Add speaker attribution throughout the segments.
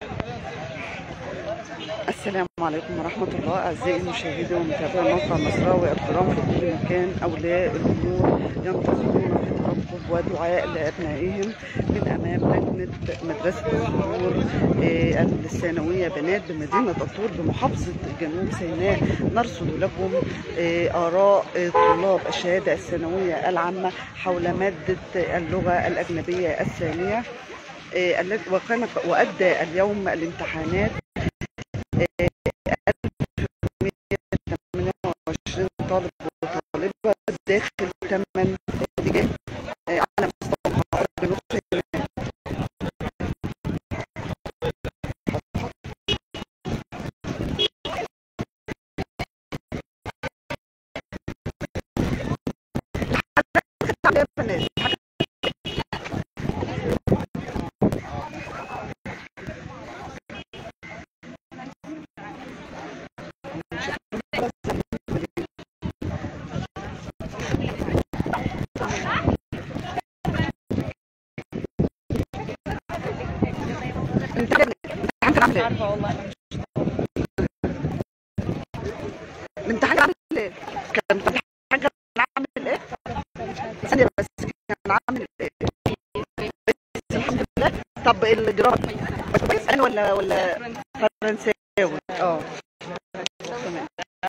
Speaker 1: السلام عليكم ورحمة الله أعزائي المشاهدين ومتابعي موقع مصراوي الكرام في كل مكان أولياء الأمور ينتظرون في ترقب ودعاء لأبنائهم من أمام لجنة مدرسة الزهور آه، الثانوية بنات بمدينة الطور بمحافظة جنوب سيناء نرصد لكم آه، آراء آه، طلاب الشهادة الثانوية العامة حول مادة اللغة الأجنبية الثانية آه، التي وكان وأدى اليوم الامتحانات 28 طالب وطالبة داخل ثمان لجان آه، على مستوى محافظة جنوب سيناء يا بنات امتحان امتحان كان عامل ايه؟
Speaker 2: عارفه والله
Speaker 1: الامتحان عامل ايه؟ كان الامتحان كان عامل ايه؟ ثانية بس كان عامل ايه؟ بس الحمد لله طب الجرامر كويس انا ولا ولا فرنساوي؟ اه تمام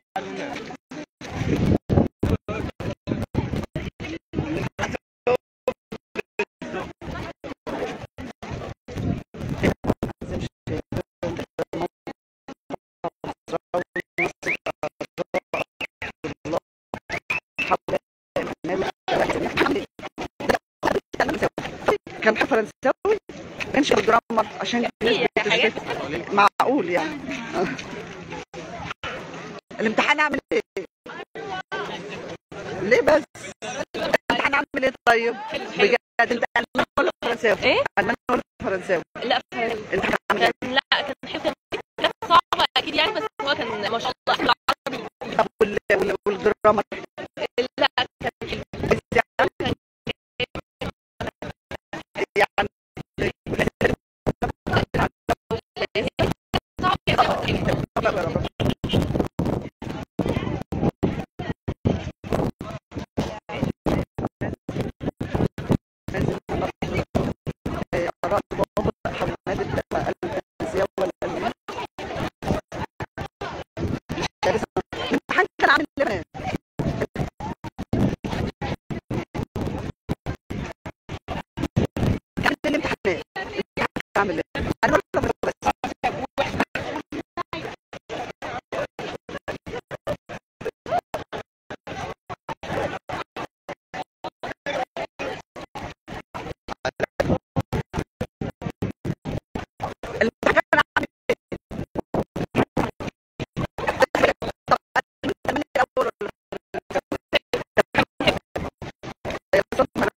Speaker 1: كان فرنساوي كانش الجرامر عشان الناس بتشتكي معقول يعني الامتحان عامل ايه؟ ليه بس؟ الامتحان عامل ايه طيب؟ بجد انت الماني ولا فرنساوي؟
Speaker 2: ايه؟
Speaker 1: الماني ولا فرنساوي؟
Speaker 2: لا فرنسي.
Speaker 1: الامتحان عامل ايه؟
Speaker 2: كان لا كان حلو كان كان صعبة أكيد يعني بس هو كان ما شاء الله أحلى عربي
Speaker 1: طب وال- وال- والجرامر
Speaker 2: لا كان حلو
Speaker 1: يعني
Speaker 2: صعب كده
Speaker 1: لازم آراء بابا حول مادة الفرنسية والألمان الامتحان كان عامل ايه يا بنات؟ كان الامتحانات الامتحان كان عامل ايه؟ أنا ولا بس الامتحان كان عامل ايه؟ من الأول ولا- يا أستاذ، ما